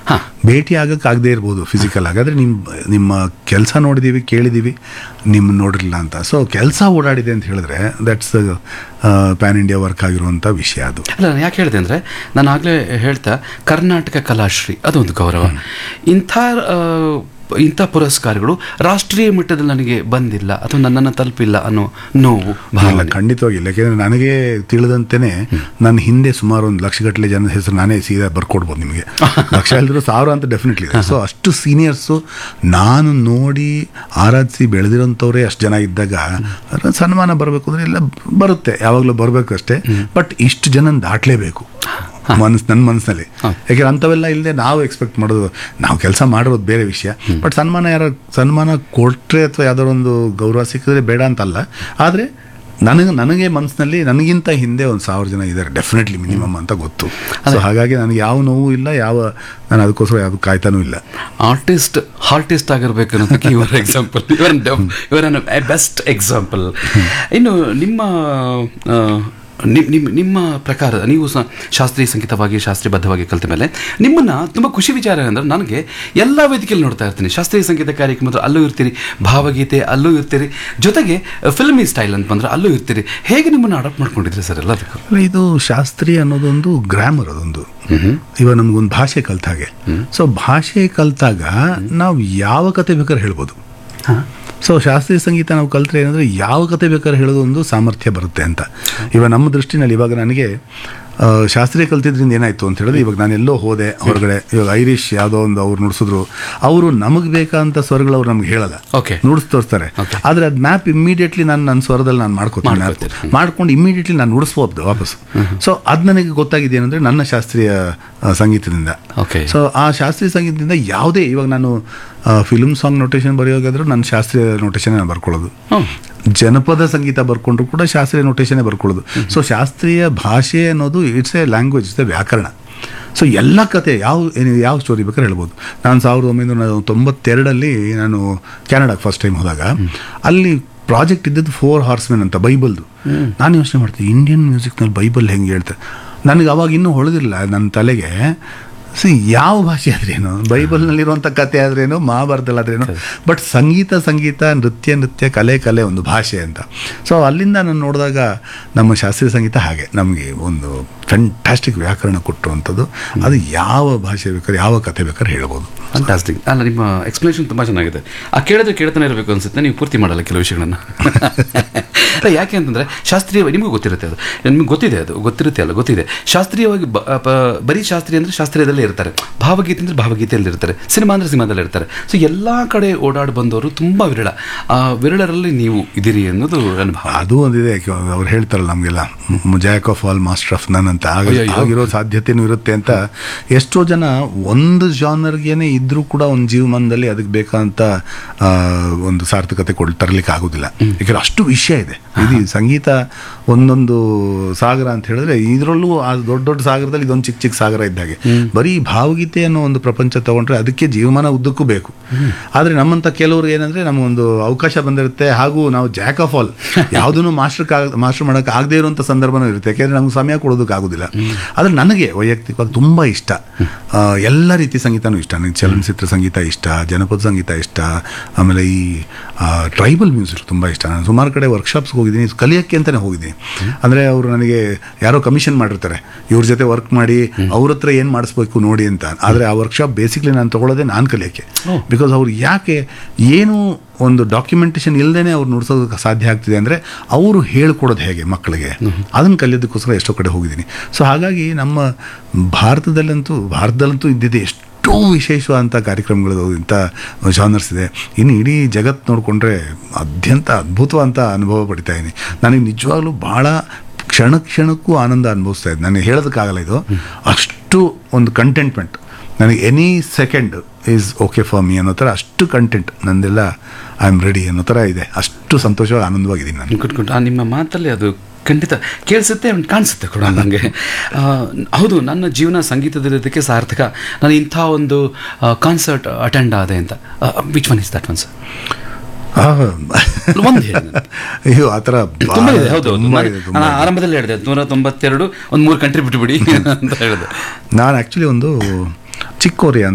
ಹಾ. ಭೇಟಿ ಆಗಕ್ಕೆ ಆಗದೆ ಇರ್ಬೋದು ಫಿಸಿಕಲ್ ಆಗಿ ಆದರೆ ನಿಮ್ಮ ನಿಮ್ಮ ಕೆಲಸ ನೋಡಿದ್ದೀವಿ ಕೇಳಿದ್ದೀವಿ ನಿಮ್ಮ ನೋಡಿರಲಿಲ್ಲ ಅಂತ ಸೊ ಕೆಲಸ ಓಡಾಡಿದೆ ಅಂತ ಹೇಳಿದ್ರೆ ದಟ್ಸ್ ಪ್ಯಾನ್ ಇಂಡಿಯಾ ವರ್ಕ್ ಆಗಿರುವಂಥ ವಿಷಯ ಅದು ಅಲ್ಲ ನಾನು ಯಾಕೆ ಹೇಳಿದೆ ಅಂದರೆ ನಾನು ಆಗಲೇ ಹೇಳ್ತಾ ಕರ್ನಾಟಕ ಕಲಾಶ್ರೀ ಅದೊಂದು ಗೌರವ ಇಂಥ ಆ, ಇಂಥ ಪುರಸ್ಕಾರಗಳು ರಾಷ್ಟ್ರೀಯ ಮಟ್ಟದಲ್ಲಿ ನನಗೆ ಬಂದಿಲ್ಲ ಅಥವಾ ನನ್ನನ್ನು ತಲುಪಿಲ್ಲ ಅನ್ನೋ ನೋವು ಇಲ್ಲ ಭಾವನೆ ಖಂಡಿತವಾಗಿಲ್ಲ ಯಾಕೆಂದ್ರೆ ನನಗೆ ತಿಳಿದಂತೆಯೇ ನನ್ನ ಹಿಂದೆ ಸುಮಾರು ಒಂದು ಲಕ್ಷಗಟ್ಟಲೆ ಜನದ ಹೆಸರು ನಾನೇ ಸೀದಾ ಬರ್ಕೊಡ್ಬೋದು ನಿಮಗೆ ಲಕ್ಷ ಹೇಳಿದ್ರು ಸಾವಿರ ಅಂತ ಡೆಫಿನೆಟ್ಲಿ ಇದೆ ಸೊ ಅಷ್ಟು ಸೀನಿಯರ್ಸು ನಾನು ನೋಡಿ ಆರಾಧಿಸಿ ಬೆಳೆದಿರೋಂಥವ್ರೇ ಅಷ್ಟು ಜನ ಇದ್ದಾಗ ಅದ್ರ ಸನ್ಮಾನ ಬರಬೇಕು ಅಂದರೆ ಎಲ್ಲ ಬರುತ್ತೆ ಯಾವಾಗಲೂ ಬರಬೇಕು ಅಷ್ಟೇ ಬಟ್ ಇಷ್ಟು ಜನ ದಾಟಲೇಬೇಕು ಮನಸ್ ನನ್ನ ಮನಸ್ಸಿನಲ್ಲಿ ಯಾಕೆಂದ್ರೆ ಅಂಥವೆಲ್ಲ ಇಲ್ಲದೆ ನಾವು ಎಕ್ಸ್ಪೆಕ್ಟ್ ಮಾಡೋದು ನಾವು ಕೆಲಸ ಮಾಡಿರೋದು ಬೇರೆ ವಿಷಯ ಬಟ್ ಸನ್ಮಾನ ಯಾರೋ ಸನ್ಮಾನ ಕೊಟ್ಟರೆ ಅಥವಾ ಯಾವ್ದಾದ್ರು ಒಂದು ಗೌರವ ಸಿಕ್ಕಿದ್ರೆ ಬೇಡ ಅಂತಲ್ಲ ಆದರೆ ನನಗೆ ನನಗೆ ಮನಸ್ಸಿನಲ್ಲಿ ನನಗಿಂತ ಹಿಂದೆ ಒಂದು ಸಾವಿರ ಜನ ಇದ್ದಾರೆ ಡೆಫಿನೆಟ್ಲಿ ಮಿನಿಮಮ್ ಅಂತ ಗೊತ್ತು ಸೊ ಹಾಗಾಗಿ ನನಗೆ ಯಾವ ನೋವು ಇಲ್ಲ ಯಾವ ನಾನು ಅದಕ್ಕೋಸ್ಕರ ಯಾವುದು ಕಾಯ್ತಾನೂ ಇಲ್ಲ ಆರ್ಟಿಸ್ಟ್ ಹಾರ್ಟಿಸ್ಟ್ ಆಗಿರ್ಬೇಕು ಅನ್ನೋದಕ್ಕೆ ಇವರ ಎಕ್ಸಾಂಪಲ್ ಇವರ ಇವರ ಬೆಸ್ಟ್ ಎಕ್ಸಾಂಪಲ್ ಇನ್ನು ನಿಮ್ಮ ಆ, ನಿಮ್- ನಿಮ್- ನಿಮ್ಮ ಪ್ರಕಾರ ನೀವು ಸ ಶಾಸ್ತ್ರೀಯ ಸಂಗೀತವಾಗಿ ಶಾಸ್ತ್ರೀಯಬದ್ಧವಾಗಿ ಕಲಿತ ಮೇಲೆ ನಿಮ್ಮನ್ನ ತುಂಬ ಖುಷಿ ವಿಚಾರ ಅಂದರೆ ನನಗೆ ಎಲ್ಲ ವೇದಿಕೆಯಲ್ಲಿ ನೋಡ್ತಾ ಇರ್ತೀನಿ ಶಾಸ್ತ್ರೀಯ ಸಂಗೀತ ಕಾರ್ಯಕ್ರಮದಲ್ಲಿ ಅಲ್ಲೂ ಇರ್ತೀರಿ ಭಾವಗೀತೆ ಅಲ್ಲೂ ಇರ್ತೀರಿ ಜೊತೆಗೆ ಫಿಲ್ಮಿ ಸ್ಟೈಲ್ ಅಂತ ಬಂದ್ರೆ ಅಲ್ಲೂ ಇರ್ತೀರಿ ಹೇಗೆ ನಿಮ್ಮನ್ನು ಅಡಾಪ್ಟ್ ಮಾಡ್ಕೊಂಡಿದ್ರಿ ಸರ್ ಎಲ್ಲದಕ್ಕೂ ಅಲ್ಲ, ಇದು ಶಾಸ್ತ್ರೀಯ ಅನ್ನೋದೊಂದು ಗ್ರಾಮರ್ ಅದೊಂದು ಇವಾಗ ನಮಗೊಂದು ಭಾಷೆ ಕಲ್ತ ಹಾಗೆ ಸೊ ಭಾಷೆ ಕಲ್ತಾಗ ನಾವು ಯಾವ ಕತೆ ಬೇಕಾದ್ರೆ ಹೇಳ್ಬೋದು ಸೊ ಶಾಸ್ತ್ರೀಯ ಸಂಗೀತ ನಾವು ಕಲ್ತ್ರೆ ಏನಂದ್ರೆ ಯಾವ ಕತೆ ಬೇಕಾದ್ರೆ ಹೇಳೋದು ಒಂದು ಸಾಮರ್ಥ್ಯ ಬರುತ್ತೆ ಅಂತ ಇವಾಗ ನಮ್ಮ ದೃಷ್ಟಿನಲ್ಲಿ ಇವಾಗ ನನಗೆ ಆ, ಶಾಸ್ತ್ರೀಯ ಕಲ್ತಿದ್ರಿಂದ ಏನಾಯ್ತು ಅಂತ ಹೇಳಿದ್ರೆ ಇವಾಗ ನಾನು ಎಲ್ಲೋ ಹೋದೆ ಹೊರಗಡೆ ಇವಾಗ ಐರಿಷ್ ಯಾವುದೋ ಒಂದು ಅವ್ರು ನುಡಿಸಿದ್ರು ಅವರು ನಮಗೆ ಬೇಕಾದಂಥ ಸ್ವರಗಳು ಅವ್ರು ನಮ್ಗೆ ಹೇಳಲ್ಲ Okay. ನುಡಿಸ್ ತೋರಿಸ್ತಾರೆ Okay. ಆದರೆ ಅದು ಮ್ಯಾಪ್ ಇಮಿಡಿಯೇಟ್ಲಿ ನಾನು ನನ್ನ ಸ್ವರದಲ್ಲಿ ನಾನು ಮಾಡ್ಕೋತೀನಿ ಮ್ಯಾಪ್ ಮಾಡ್ಕೊತೀರಿ. ಮಾಡ್ಕೊಂಡು ಇಮಿಡಿಯೇಟ್ಲಿ ನಾನು ನುಡಿಸ್ಬೋದು ವಾಪಸ್ ಸೊ ಅದು ನನಗೆ ಗೊತ್ತಾಗಿದೆ ಏನಂದ್ರೆ ನನ್ನ ಶಾಸ್ತ್ರೀಯ ಆ, ಸಂಗೀತದಿಂದ Okay. ಸೊ ಆ ಶಾಸ್ತ್ರೀಯ ಸಂಗೀತದಿಂದ ಯಾವುದೇ ಇವಾಗ ನಾನು ಫಿಲ್ಮ್ ಸಾಂಗ್ ನೊಟೇಷನ್ ಬರೆಯೋಗಾದ್ರೂ ನನ್ನ ಶಾಸ್ತ್ರೀಯ ನೊಟೇಷನ್ ನಾನು ಬರ್ಕೊಳ್ಳೋದು ಹ್ಮ್. ಜನಪದ ಸಂಗೀತ ಬರ್ಕೊಂಡ್ರು ಕೂಡ ಶಾಸ್ತ್ರೀಯ ನೊಟೇಷನೇ ಬರ್ಕೊಳ್ಳೋದು ಸೊ ಶಾಸ್ತ್ರೀಯ ಭಾಷೆ ಅನ್ನೋದು it's a language it's a ವ್ಯಾಕರಣ ಸೊ ಎಲ್ಲ ಕತೆ ಯಾವ ಏನು ಯಾವ ಸ್ಟೋರಿ ಬೇಕಾದ್ರೆ ಹೇಳ್ಬೋದು ನಾನು ಸಾವಿರದ ಒಂಬೈನೂರ ತೊಂಬತ್ತೆರಡಲ್ಲಿ ನಾನು ಕ್ಯಾನಡಾಗೆ ಫಸ್ಟ್ ಟೈಮ್ ಹೋದಾಗ ಅಲ್ಲಿ ಪ್ರಾಜೆಕ್ಟ್ ಇದ್ದದ್ದು ಫೋರ್ ಹಾರ್ಸ್ಮೆನ್ ಅಂತ ಬೈಬಲ್ದು ನಾನು ಯೋಚನೆ ಮಾಡ್ತೀನಿ ಇಂಡಿಯನ್ ಮ್ಯೂಸಿಕ್ನಲ್ಲಿ ಬೈಬಲ್ ಹೆಂಗೆ ಹೇಳ್ತಾರೆ ನನಗೆ ಅವಾಗ ಇನ್ನೂ ಹೊಳೆದಿರಲಿಲ್ಲ ನನ್ನ ತಲೆಗೆ ಸಿ ಯಾವ ಭಾಷೆ ಆದ್ರೇನು ಬೈಬಲ್ನಲ್ಲಿರುವಂಥ ಕತೆ ಆದ್ರೇನು ಮಹಾಭಾರತದಲ್ಲಿ ಆದ್ರೇನು ಬಟ್ ಸಂಗೀತ ಸಂಗೀತ ನೃತ್ಯ ನೃತ್ಯ ಕಲೆ ಕಲೆ ಒಂದು ಭಾಷೆ ಅಂತ ಸೊ ಅಲ್ಲಿಂದ ನಾನು ನೋಡಿದಾಗ ನಮ್ಮ ಶಾಸ್ತ್ರೀಯ ಸಂಗೀತ ಹಾಗೆ ನಮಗೆ ಒಂದು ಫ್ಯಾಂಟಾಸ್ಟಿಕ್ ವ್ಯಾಕರಣ ಕೊಟ್ಟಿರುವಂಥದ್ದು ಅದು ಯಾವ ಭಾಷೆ ಬೇಕಾದ್ರೆ ಯಾವ ಕತೆ ಬೇಕಾದ್ರೆ ಹೇಳ್ಬೋದು ಫ್ಯಾಂಟಾಸ್ಟಿಕ್ ಅಲ್ಲ ನಿಮ್ಮ ಎಕ್ಸ್ಪ್ಲನೇಷನ್ ತುಂಬ ಚೆನ್ನಾಗಿದೆ ಆ ಕೇಳಿದ್ರೆ ಕೇಳ್ತಾನೆ ಇರಬೇಕು ಅನ್ಸುತ್ತೆ ನೀವು ಪೂರ್ತಿ ಮಾಡಲ್ಲ ಕೆಲವು ವಿಷಯಗಳನ್ನು ಅಲ್ಲ ಯಾಕೆ ಅಂತಂದ್ರೆ ಶಾಸ್ತ್ರೀಯ ನಿಮಗೂ ಗೊತ್ತಿರುತ್ತೆ ಅದು ನಿಮ್ಗೆ ಗೊತ್ತಿದೆ ಅದು ಗೊತ್ತಿರುತ್ತೆ ಅಲ್ಲ ಗೊತ್ತಿದೆ ಶಾಸ್ತ್ರೀಯವಾಗಿ ಬ- ಪ- ಬರೀ ಶಾಸ್ತ್ರೀಯ ಅಂದರೆ ಶಾಸ್ತ್ರೀಯದಲ್ಲೇ ಇರ್ತಾರೆ ಭಾವಗೀತೆ ಅಂದರೆ ಭಾವಗೀತೆಯಲ್ಲಿ ಇರ್ತಾರೆ ಸಿನಿಮಾ ಅಂದರೆ ಸಿನಿಮಾದಲ್ಲಿ ಇರ್ತಾರೆ ಸೊ ಎಲ್ಲ ಕಡೆ ಓಡಾಡಿ ಬಂದವರು ತುಂಬ ವಿರಳ ಆ ವಿರಳರಲ್ಲಿ ನೀವು ಇದ್ದೀರಿ ಅನ್ನೋದು ನನ್ನ ಭಾವ ಅದು ಒಂದಿದೆ ಅವ್ರು ಹೇಳ್ತಾರಲ್ಲ ನಮಗೆಲ್ಲ jack of all master of none ಅಂತ ಆಗ ಅಯ್ಯಯ್ಯೋ. ಆಗಿರೋ ಸಾಧ್ಯತೆನೂ ಇರುತ್ತೆ ಅಂತ ಎಷ್ಟೋ ಜನ ಒಂದು ಜಾನರ್ಗೇನೆ ಇದ್ರೂ ಕೂಡ ಒಂದು ಜೀವಮಾನದಲ್ಲಿ ಅದಕ್ಕೆ ಬೇಕಾದಂತ ಆ, ಒಂದು ಸಾರ್ಥಕತೆ ಕೊಡ್ ತರಲಿಕ್ಕೆ ಆಗೋದಿಲ್ಲ ಯಾಕಂದ್ರೆ ಅಷ್ಟು ವಿಷಯ ಇದೆ ಇದು ಸಂಗೀತ ಒಂದೊಂದು ಸಾಗರ ಅಂತ ಹೇಳಿದ್ರೆ ಇದರಲ್ಲೂ ಆ ದೊಡ್ಡ ದೊಡ್ಡ ಸಾಗರದಲ್ಲಿ ಇದೊಂದು ಚಿಕ್ಕ ಚಿಕ್ಕ ಸಾಗರ ಇದ್ದಾಗೆ ಬರೀ ಭಾವಗೀತೆ ಅನ್ನೋ ಒಂದು ಪ್ರಪಂಚ ತಗೊಂಡ್ರೆ ಅದಕ್ಕೆ ಜೀವಮಾನ ಉದ್ದಕ್ಕೂ ಬೇಕು ಆದರೆ ನಮ್ಮಂಥ ಕೆಲವರು ಏನಂದ್ರೆ ನಮಗೊಂದು ಅವಕಾಶ ಬಂದಿರುತ್ತೆ ಹಾಗೂ ನಾವು ಜಾಕ್ ಆಫ್ ಆಲ್ ಯಾವುದನ್ನು ಮಾಸ್ಟರ್ ಮಾಸ್ಟರ್ ಮಾಡೋಕೆ ಆಗದೆ ಇರುವಂಥ ಸಂದರ್ಭನೂ ಇರುತ್ತೆ ಯಾಕೆಂದ್ರೆ ನಮ್ಗೆ ಸಮಯ ಕೊಡೋದಕ್ಕೆ ಆಗೋದಿಲ್ಲ ಆದರೆ ನನಗೆ ವೈಯಕ್ತಿಕವಾಗಿ ತುಂಬ ಇಷ್ಟ ಆ, ಎಲ್ಲ ರೀತಿ ಸಂಗೀತನೂ ಇಷ್ಟ ನನಗೆ ಚಲನಚಿತ್ರ ಸಂಗೀತ ಇಷ್ಟ ಜನಪದ ಸಂಗೀತ ಇಷ್ಟ ಆಮೇಲೆ ಈ ಟ್ರೈಬಲ್ ಮ್ಯೂಸಿಕ್ ತುಂಬ ಇಷ್ಟ ನಾನು ಸುಮಾರು ಕಡೆ ವರ್ಕ್ಶಾಪ್ಸ್ಗೆ ಹೋಗಿದ್ದೀನಿ ಕಲಿಯೋಕ್ಕೆ ಅಂತಲೇ ಹೋಗಿದ್ದೀನಿ ಅಂದರೆ ಅವರು ನನಗೆ ಯಾರೋ ಕಮಿಷನ್ ಮಾಡಿರ್ತಾರೆ ಇವ್ರ ಜೊತೆ ವರ್ಕ್ ಮಾಡಿ ಅವ್ರ ಹತ್ರ ಏನು ಮಾಡಿಸ್ಬೇಕು ನೋಡಿ ಅಂತ ಆದರೆ ಆ ವರ್ಕ್ಶಾಪ್ ಬೇಸಿಕ್ಲಿ ನಾನು ತೊಗೊಳ್ಳೋದೇ ನಾನು ಕಲಿಯೋಕ್ಕೆ ಬಿಕಾಸ್ ಅವ್ರು ಯಾಕೆ ಏನು ಒಂದು ಡಾಕ್ಯುಮೆಂಟೇಷನ್ ಇಲ್ಲದೇ ಅವ್ರು ನುಡ್ಸೋದಕ್ಕೆ ಸಾಧ್ಯ ಆಗ್ತಿದೆ ಅಂದರೆ ಅವರು ಹೇಳ್ಕೊಡೋದು ಹೇಗೆ ಮಕ್ಕಳಿಗೆ ಅದನ್ನು ಕಲಿಯೋದಕ್ಕೋಸ್ಕರ ಎಷ್ಟೋ ಕಡೆ ಹೋಗಿದ್ದೀನಿ ಸೊ ಹಾಗಾಗಿ ನಮ್ಮ ಭಾರತದಲ್ಲಂತೂ ಭಾರತದಲ್ಲಂತೂ ಇದ್ದಿದೆ ಎಷ್ಟೋ ವಿಶೇಷವಾದಂಥ ಕಾರ್ಯಕ್ರಮಗಳು ಇಂಥ ಜಾನರ್ಸ್ ಇದೆ ಇನ್ನು ಇಡೀ ಜಗತ್ತು ನೋಡಿಕೊಂಡ್ರೆ ಅತ್ಯಂತ ಅದ್ಭುತವಾದಂಥ ಅನುಭವ ಪಡಿತಾ ಇದ್ದೀನಿ ನನಗೆ ನಿಜವಾಗ್ಲೂ ಭಾಳ ಕ್ಷಣ ಕ್ಷಣಕ್ಕೂ ಆನಂದ ಅನುಭವಿಸ್ತಾ ಇದ್ದೆ ನನಗೆ ಹೇಳೋದಕ್ಕಾಗಲ್ಲ ಇದು ಅಷ್ಟು ಒಂದು ಕಂಟೆಂಟ್ಮೆಂಟ್ ನನಗೆ any second is okay for me ಅನ್ನೋ ಥರ ಅಷ್ಟು ಕಂಟೆಂಟ್ ನಂದೆಲ್ಲ ಐ ಆಮ್ ರೆಡಿ ಅನ್ನೋ ಥರ ಇದೆ ಅಷ್ಟು ಸಂತೋಷವಾಗಿ ಆನಂದವಾಗಿದ್ದೀನಿ ನಾನು ಕುಟ್ಕೊಂಡು ಆ ನಿಮ್ಮ ಮಾತಲ್ಲಿ ಅದು ಖಂಡಿತ ಕೇಳಿಸುತ್ತೆ and ಕಾಣಿಸುತ್ತೆ ಕೂಡ ನನಗೆ ಆ, ಹೌದು ನನ್ನ ಜೀವನ ಸಂಗೀತದಿರೋದಕ್ಕೆ ಸಾರ್ಥಕ ನಾನು ಇಂಥ ಒಂದು ಕಾನ್ಸರ್ಟ್ ಅಟೆಂಡ್ ಆದೆ ಅಂತ which one is that once ಒಂದು ಹೇಳಿ ನನಗೆ. ಅಯ್ಯೋ ಆ ಥರ ತುಂಬ ಇದೆ ಹೌದು ಹೌದು. ತುಂಬ ನಾನು- ಇದೆ ತುಂಬ ನಾನು ಆರಂಭದಲ್ಲಿ ಹೇಳಿದೆ ನೂರ ತೊಂಬತ್ತೆರಡು ಒಂದು ಮೂರು ಕಂಟ್ರಿ ಬಿಟ್ಟುಬಿಡಿ ಅಂತ ಹೇಳಿದೆ ನಾನು ಆ್ಯಕ್ಚುಲಿ ಒಂದು ಚಿಕ್ಕೋರಿ